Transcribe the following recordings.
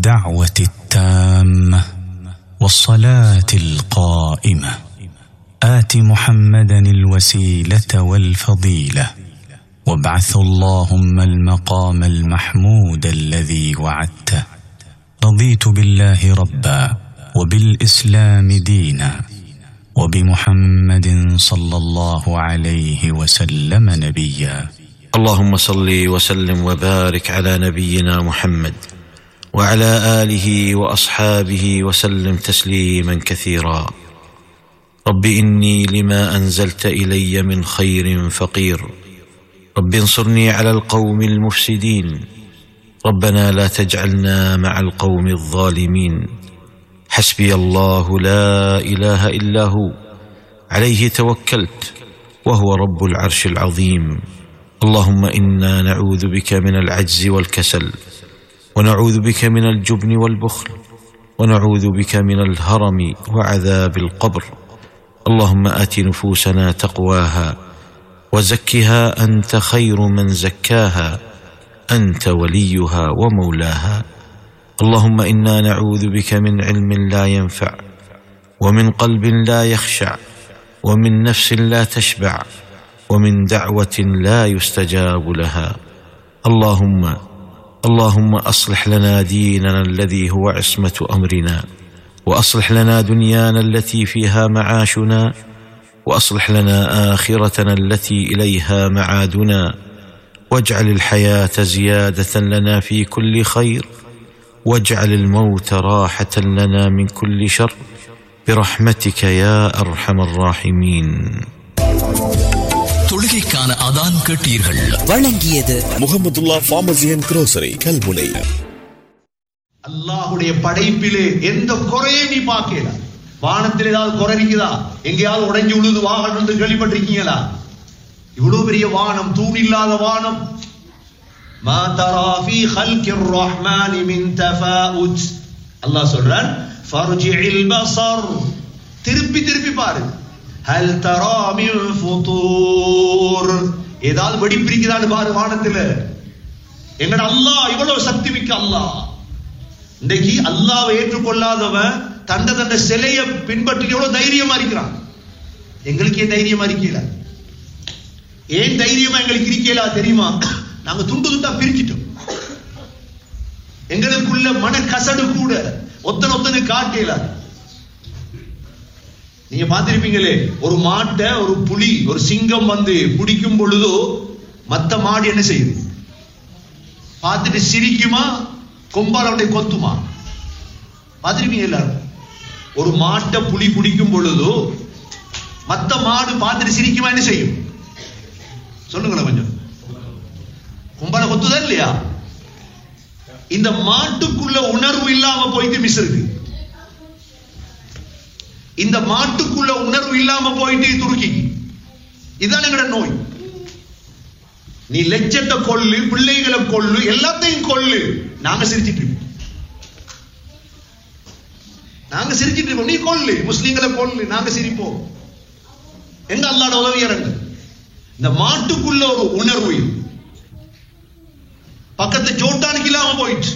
الدعوه التامه والصلاه القائمه ات محمدا الوسيله والفضيله وابعث اللهم المقام المحمود الذي وعدته رضيت بالله ربا وبالاسلام دينا وبمحمد صلى الله عليه وسلم نبيا اللهم صل وسلم وبارك على نبينا محمد وعلى اله واصحابه وسلم تسليما كثيرا رب اني لما انزلت الي من خير فقير رب انصرني على القوم المفسدين ربنا لا تجعلنا مع القوم الظالمين حسبي الله لا اله الا هو عليه توكلت وهو رب العرش العظيم اللهم انا نعوذ بك من العجز والكسل ونعوذ بك من الجبن والبخل ونعوذ بك من الهرم وعذاب القبر اللهم ات نفوسنا تقواها وزكها انت خير من زكاها انت وليها ومولاها اللهم انا نعوذ بك من علم لا ينفع ومن قلب لا يخشع ومن نفس لا تشبع ومن دعوه لا يستجاب لها اللهم اللهم اصلح لنا ديننا الذي هو عصمه امرنا واصلح لنا دنيانا التي فيها معاشنا واصلح لنا اخرتنا التي اليها معادنا واجعل الحياه زياده لنا في كل خير واجعل الموت راحه لنا من كل شر برحمتك يا ارحم الراحمين தொழுகைக்கான அதான் கேட்டீர்கள் வழங்கியது Muhammadullah pharmacy and grocery Kalmunai அல்லாஹுடைய படைப்பிலே எந்த குறையும் நீ பார்க்கல வானத்தில் ஏதாவது குறை இருக்குதா எங்கேயாவது உடைஞ்சு விழுது வாகனம் என்று கேள்விப்பட்டிருக்கீங்களா இவ்வளவு பெரிய வானம் தூண் இல்லாத வானம் ما ترى في خلق الرحمن من تفاؤت அல்லாஹ் சொல்றான் فارجع البصر திருப்பி திருப்பி பாரு هل ترى من فطور ஏதாவது வெடிப்பு இருக்குதான்னு பாரு வானத்துல எங்கட அல்லாஹ் இவ்வளவு சக்தி மிக்க அல்லாஹ் இன்றைக்கு அல்லாவை ஏற்றுக்கொள்ளாதவன் தண்ட தண்ட சிலையை பின்பற்றி எவ்வளவு தைரியமா இருக்கிறான் எங்களுக்கு ஏன் தைரியமா இருக்கல ஏன் தைரியமா எங்களுக்கு இருக்கலா தெரியுமா நாங்க துண்டு துண்டா பிரிச்சிட்டோம் எங்களுக்குள்ள மன கசடு கூட ஒத்தன ஒத்தனு காட்டல நீங்க பார்த்திருப்பீங்களே ஒரு மாட்டை ஒரு புலி ஒரு சிங்கம் வந்து பிடிக்கும் பொழுதோ மத்த மாடு என்ன செய்யுது பார்த்துட்டு சிரிக்குமா கொம்பால் அவனை கொத்துமா பார்த்திருப்பீங்க எல்லாரும் ஒரு மாட்டை புலி பிடிக்கும் பொழுதோ மத்த மாடு பார்த்துட்டு சிரிக்குமா என்ன செய்யும் சொல்லுங்களேன் கொஞ்சம் கும்பல கொத்துதா இல்லையா இந்த மாட்டுக்குள்ள உணர்வு இல்லாம போயிட்டு மிஸ் இருக்கு இந்த மாட்டுக்குள்ள உணர்வு இல்லாம போயிட்டு துருக்கிக்கு இதுதான் எங்கட நோய் நீ லட்சத்தை கொள்ளு பிள்ளைகளை கொள்ளு எல்லாத்தையும் கொள்ளு நாங்க சிரிச்சிட்டு இருக்கோம் நாங்க சிரிச்சிட்டு இருக்கோம் நீ கொள்ளு முஸ்லீம்களை கொள்ளு நாங்க சிரிப்போம் எங்க அல்லாட உதவி இறங்கு இந்த மாட்டுக்குள்ள ஒரு உணர்வு இது. பக்கத்து ஜோட்டானுக்கு இல்லாம போயிட்டு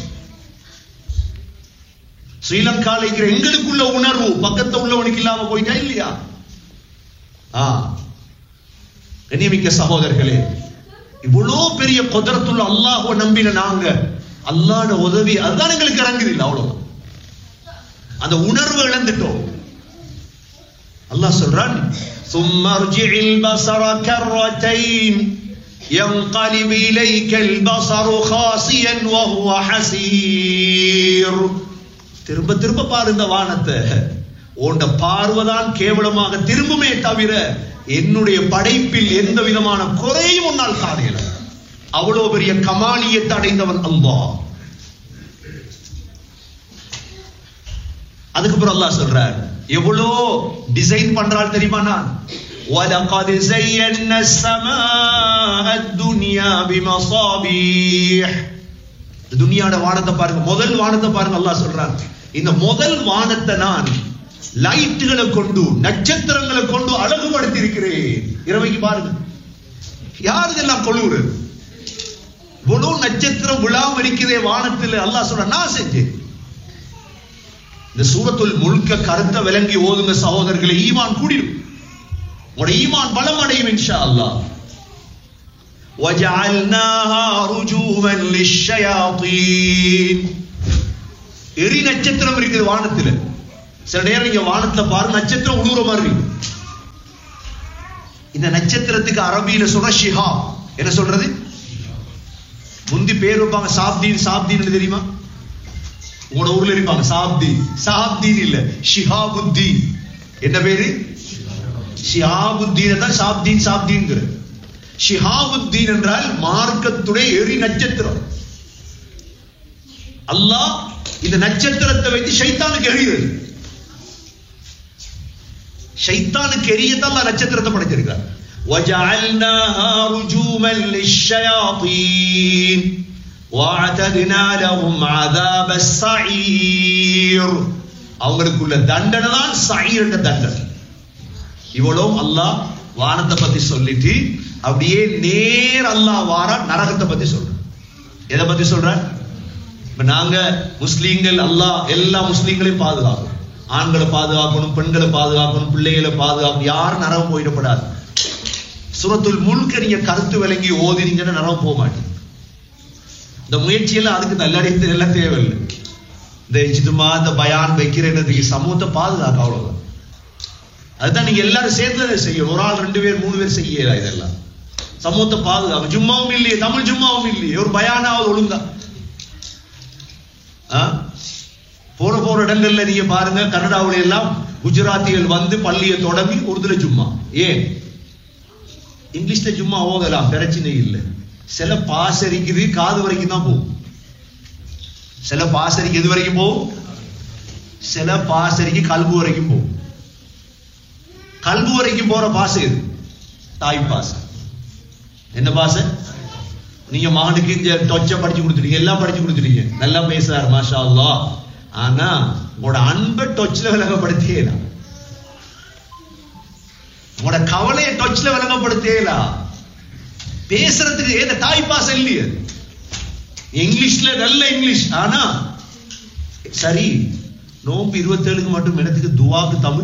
ஸ்ரீலங்கால இருக்கிற எங்களுக்குள்ள உணர்வு பக்கத்து உள்ளவனுக்கு இல்லாம போயிட்டா இல்லையா ஆ கண்ணியமிக்க சகோதரர்களே இவ்வளோ பெரிய குதிரத்துள்ள அல்லாஹ்வை நம்பின நாங்க அல்லாஹ்ட உதவி அதுதான் எங்களுக்கு இறங்குது இல்லை அவ்வளவு அந்த உணர்வு இழந்துட்டோம் அல்லாஹ் சொல்றான் ثم ارجع البصر كرتين ينقلب إليك البصر خاسيا وهو حسير திரும்ப திரும்ப பாரு இந்த வானத்தை உன்ட பார்வைதான் கேவலமாக திரும்புமே தவிர என்னுடைய படைப்பில் எந்த விதமான குறையும் உன்னால் காணல அவ்வளவு பெரிய கமாலியத்தை அடைந்தவன் அல்லாஹ் அதுக்கப்புறம் அல்லாஹ் சொல்றார் எவ்வளோ டிசைன் பண்றாள் தெரியுமா நான் وَلَقَدْ زَيَّنَّا السَّمَاءَ الدُّنْيَا بِمَصَابِيحِ இந்த துனியாட வானத்தை பாருங்க முதல் வானத்தை பாருங்க அல்லாஹ் சொல்றான் இந்த முதல் வானத்தை நான் லைட்டுகளை கொண்டு நட்சத்திரங்களை கொண்டு அழகுபடுத்தி இருக்கிறேன் இரவைக்கு பாருங்க யார் இதெல்லாம் கொள்ளுறது இவ்வளவு நட்சத்திரம் விழாம இருக்கிறே வானத்தில் அல்லாஹ் சொல்ற நான் செஞ்சேன் இந்த சூரத்துல் முழுக்க கருத்தை விளங்கி ஓதுங்க சகோதரர்களை ஈமான் கூடிடும் உங்களோட ஈமான் பலம் அடையும் இன்ஷா அல்லாஹ் وجعلناها رجوما للشياطين எரி நட்சத்திரம் இருக்குது வானத்துல சில நேரம் நீங்க வானத்துல பாருங்க நட்சத்திரம் உழுவுற மாதிரி இருக்கு. இந்த நட்சத்திரத்துக்கு அரபியில சொல்ற ஷிஹா என்ன சொல்றது முந்தி பேர் வைப்பாங்க சாப்தீன் சாப்தீன் தெரியுமா உங்களோட ஊர்ல இருப்பாங்க சாப்தீன் சாப்தீன் இல்ல ஷிஹாபுத்தீன் என்ன பேரு ஷிஹாபுத்தீன் தான் சாப்தீன் சாப்தீன்கிற ஷிஹாபுத்தீன் என்றால் மார்க்கத்துடைய எரி நட்சத்திரம் அல்லாஹ் இந்த நட்சத்திரத்தை வைத்து ஷைத்தானுக்கு எரிகிறது ஷைத்தானுக்கு எரியத்தான் அல்லாஹ் நட்சத்திரத்தை படைச்சிருக்கார் وجعلناها رجوما للشياطين واعتدنا لهم عذاب السعير அவங்களுக்குள்ள தண்டனை தான் சயீர் என்ற தண்டனை இவ்வளவு அல்லாஹ் வானத்தை பத்தி சொல்லிட்டு அப்படியே நேர் அல்லாஹ் வாரா நரகத்தை பத்தி சொல்றான் எதை பத்தி சொல்றான் இப்ப நாங்க முஸ்லீம்கள் அல்லாஹ் எல்லா முஸ்லீம்களையும் பாதுகாக்கணும் ஆண்களை பாதுகாக்கணும் பெண்களை பாதுகாக்கணும் பிள்ளைகளை பாதுகாக்கணும் யாரும் நரகம் போயிடப்படாது சுரத்துல் முழுக்க நீங்க கருத்து விளங்கி ஓதினீங்கன்னா நரகம் போக மாட்டீங்க இந்த முயற்சியெல்லாம் அதுக்கு நல்லடைத்து எல்லாம் தேவையில்லை இந்த இஜ்துமா இந்த பயான் வைக்கிறதுக்கு சமூகத்தை பாதுகாக்க அவ்வளவுதான் அதுதான் நீங்க எல்லாரும் சேர்ந்து செய்யணும் ஒரு ஆள் ரெண்டு பேர் மூணு பேர் செய்யல இதெல்லாம் சமூகத்தை பாதுகாக்க ஜும்மாவும் இல்லையே தமிழ் ஜும்மாவும் இல்லையே ஒரு பயானாவது ஒழுங்கா ஆ? போற போற இடங்கள்ல நீங்க பாருங்க கனடாவுல எல்லாம் குஜராத்திகள் வந்து பள்ளியை தொடங்கி உருதுல ஜும்மா ஏன் இங்கிலீஷ்ல ஜும்மா ஓதலாம் பிரச்சனை இல்லை சில பாஸ் அரிக்குது காது வரைக்கும் தான் போகும் சில பாஸ் அரிக்கு எது வரைக்கும் போகும் சில பாஸ் அரிக்கு கல்பு வரைக்கும் போகும் கல்பு வரைக்கும் போற பாச எது தாய் பாச என்ன பாச நீங்க மகனுக்கு இந்த டொச்ச படிச்சு கொடுத்துட்டீங்க எல்லாம் படிச்சு கொடுத்துட்டீங்க நல்லா பேசுறாரு மாஷா அல்லாஹ் ஆனா உங்களோட அன்பை டொச்சில் விலகப்படுத்தியலாம் உங்களோட கவலையை டொச்சில் விலகப்படுத்தியலாம் பேசுறதுக்கு ஏத தாய் பாசம் இல்லையே இங்கிலீஷ்ல நல்ல இங்கிலீஷ் ஆனா சரி நோம்பு இருபத்தேழுக்கு மட்டும் இடத்துக்கு துவாக்கு தமிழ்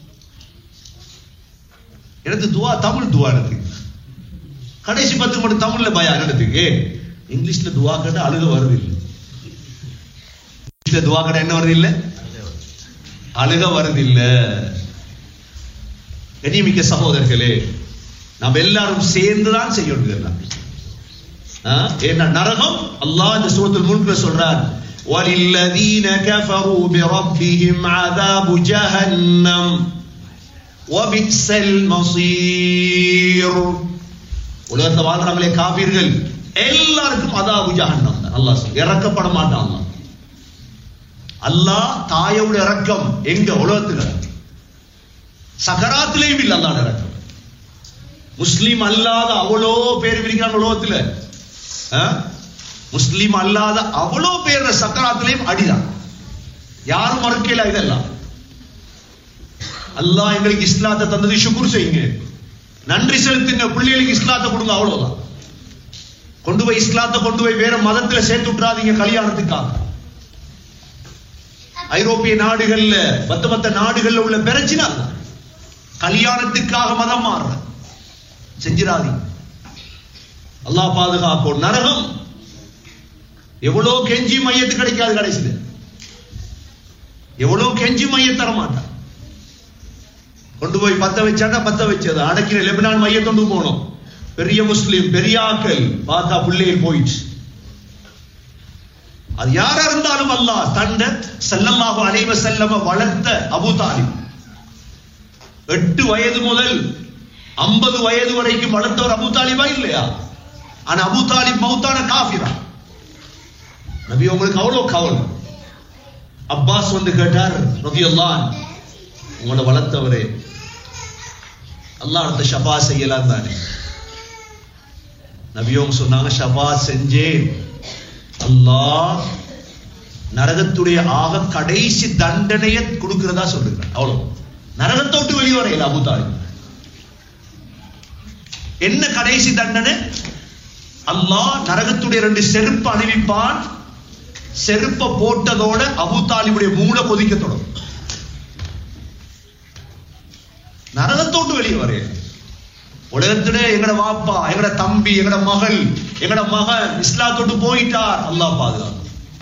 எனக்கு துவா தமிழ் துவா எனக்கு கடைசி பத்து மட்டும் தமிழ்ல பயா எனக்கு இங்கிலீஷ்ல துவா கேட்டா அழுக வருது இல்லை இங்கிலீஷ்ல துவா கேட்டா என்ன வருது இல்ல அழுக வருது இல்ல கனிமிக்க சகோதரர்களே நாம் எல்லாரும் சேர்ந்துதான் செய்யணும் இதெல்லாம் ஆ? ஏன்னா நரகம் அல்லாஹ் இந்த சூரத்துல் முல்க்ல சொல்றார் وَلِلَّذِينَ كَفَرُوا بِرَبِّهِمْ عَذَابُ جَهَنَّمَ وَبِئْسَ الْمَصِيرُ உலகத்துல வாழ்றாங்களே காபீர்கள் எல்லாருக்கும் அதாபு ஜஹன்னம் தான் அல்லாஹ் சொல்ல இறக்கப்பட மாட்டான் அல்லாஹ் அல்லாஹ் தாயோட இறக்கம் எங்க உலகத்துல சகராத்திலேயும் இல்ல அல்லாஹ் இறக்கம் முஸ்லீம் அல்லாத அவ்வளோ பேர் இருக்கிறாங்க உலகத்துல ஆ? முஸ்லீம் அல்லாத அவ்வளோ பேர் சக்கராத்திலையும் அடிதான் யாரும் மறுக்கல இதெல்லாம் அல்லாஹ் எங்களுக்கு இஸ்லாத்தை தந்தது சுக்குர் செய்யுங்க நன்றி செலுத்துங்க பிள்ளைகளுக்கு இஸ்லாத்தை கொடுங்க அவ்வளவுதான் கொண்டு போய் இஸ்லாத்தை கொண்டு போய் வேற மதத்துல சேர்த்து விட்டுறாதீங்க கல்யாணத்துக்காக ஐரோப்பிய நாடுகள்ல மத்த மத்த நாடுகள்ல உள்ள பிரச்சனை அதுதான். கல்யாணத்துக்காக மதம் மாறுற செஞ்சிடாதீங்க அல்லாஹ் பாதுகாப்போம் நரகம் எவ்வளவு கெஞ்சி மையத்து கிடைக்காது கடைசியில எவ்வளவு கெஞ்சி மைய தர மாட்டான் கொண்டு போய் பத்த வச்சாண்டா பத்த வச்சது அடக்கிற லெபனான் மைய கொண்டு போனோம் பெரிய முஸ்லிம் பெரிய ஆக்கள் பார்த்தா பிள்ளைகள் போயிடுச்சு அது யாரா இருந்தாலும் அல்லாஹ் தண்ட ஸல்லல்லாஹு அலைஹி வஸல்லம வளர்த்த அபூ தாலிப் எட்டு வயது முதல் ஐம்பது வயது வரைக்கும் வளர்த்தவர் அபூ தாலிபா இல்லையா ஆனா அபூ தாலிப் மௌத்தான காஃபிரா நபி உங்களுக்கு அவ்வளவு கவலை அப்பாஸ் வந்து கேட்டார் ரதியல்லான் உங்களை வளர்த்தவரே அல்லாஹ் அடுத்த ஷபா செய்யலாம் தானே நபியோங்க சொன்னாங்க ஷபா செஞ்சேன் அல்லாஹ் நரகத்துடைய ஆக கடைசி தண்டனையை கொடுக்கிறதா சொல்லுகிறார் அவ்வளவு நரகத்தை விட்டு வெளியே வரையில அபு தாலிப் என்ன கடைசி தண்டனை அல்லாஹ் நரகத்துடைய ரெண்டு செருப்பு அணிவிப்பான் செருப்ப போட்டதோட அபு தாலிபுடைய மூளை கொதிக்க தொடங்கும் நரகத்தோட்டு வெளியே வரைய உலகத்துல எங்கட வாப்பா எங்கட தம்பி எங்கட மகள் எங்கட மகன் இஸ்லாத்தோட்டு போயிட்டார் அல்லாஹ் பாதுகாக்கும்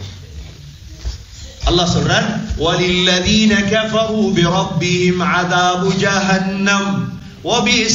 அல்லாஹ் சொல்றார் وَلِلَّذِينَ كَفَرُوا بِرَبِّهِمْ عَذَابُ جَهَنَّمَ وَبِئْسَ